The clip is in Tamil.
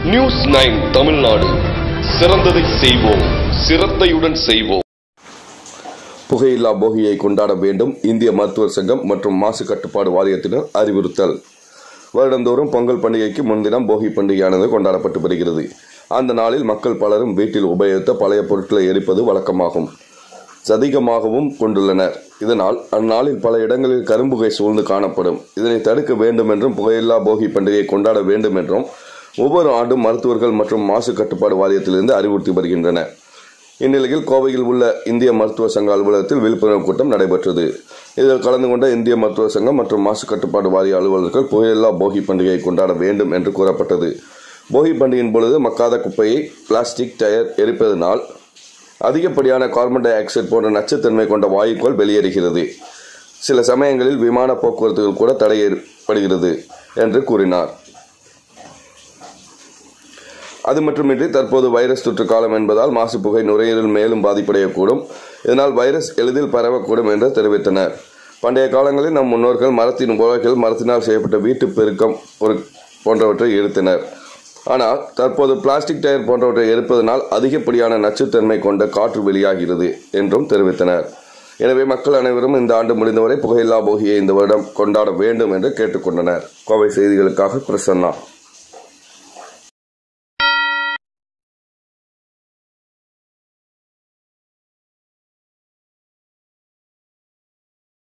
நியூஸ் நைன் தமிழ்நாடு சிறந்ததை செய்வோம் சிரத்தையுடன் செய்வோம் புகையில்லா போகியை கொண்டாட வேண்டும் இந்திய மருத்துவர் சங்கம் மற்றும் மாசு கட்டுப்பாடு வாரியத்தினர் அறிவுறுத்தல் வருடந்தோறும் பொங்கல் பண்டிகைக்கு முன்தினம் போகி பண்டிகையானது கொண்டாடப்பட்டு வருகிறது அந்த நாளில் மக்கள் பலரும் வீட்டில் உபயோகித்த பழைய பொருட்களை எரிப்பது வழக்கமாகும் அதிகமாகவும் கொண்டுள்ளனர் இதனால் அந்நாளில் பல இடங்களில் கரும்புகை சூழ்ந்து காணப்படும் இதனை தடுக்க வேண்டும் என்றும் புகையில்லா போகி பண்டிகையை கொண்டாட வேண்டும் என்றும் ஒவ்வொரு ஆண்டும் மருத்துவர்கள் மற்றும் மாசு கட்டுப்பாடு வாரியத்திலிருந்து அறிவுறுத்தி வருகின்றனர் இந்நிலையில் கோவையில் உள்ள இந்திய மருத்துவ சங்க அலுவலகத்தில் விழிப்புணர்வு கூட்டம் நடைபெற்றது இதில் கலந்து கொண்ட இந்திய மருத்துவ சங்கம் மற்றும் மாசு கட்டுப்பாடு வாரிய அலுவலர்கள் புகையில்லா போகி பண்டிகையை கொண்டாட வேண்டும் என்று கூறப்பட்டது போகி பண்டிகையின் பொழுது மக்காத குப்பையை பிளாஸ்டிக் டயர் எரிப்பதனால் அதிகப்படியான கார்பன் டை ஆக்சைடு போன்ற நச்சுத்தன்மை கொண்ட வாயுக்கள் வெளியேறுகிறது சில சமயங்களில் விமான போக்குவரத்துகள் கூட தடை ஏற்படுகிறது என்று கூறினார் அது மட்டுமின்றி தற்போது வைரஸ் தொற்று காலம் என்பதால் மாசு புகை நுரையீரல் மேலும் பாதிப்படையக்கூடும் இதனால் வைரஸ் எளிதில் பரவக்கூடும் என்று தெரிவித்தனர் பண்டைய காலங்களில் நம் முன்னோர்கள் மரத்தின் உலகில் மரத்தினால் செய்யப்பட்ட வீட்டு பெருக்கம் ஒரு போன்றவற்றை எரித்தனர் ஆனால் தற்போது பிளாஸ்டிக் டயர் போன்றவற்றை எரிப்பதனால் அதிகப்படியான நச்சுத்தன்மை கொண்ட காற்று வெளியாகிறது என்றும் தெரிவித்தனர் எனவே மக்கள் அனைவரும் இந்த ஆண்டு முடிந்தவரை புகையில்லா போகியை இந்த வருடம் கொண்டாட வேண்டும் என்று கேட்டுக்கொண்டனர் கோவை செய்திகளுக்காக பிரசன்னா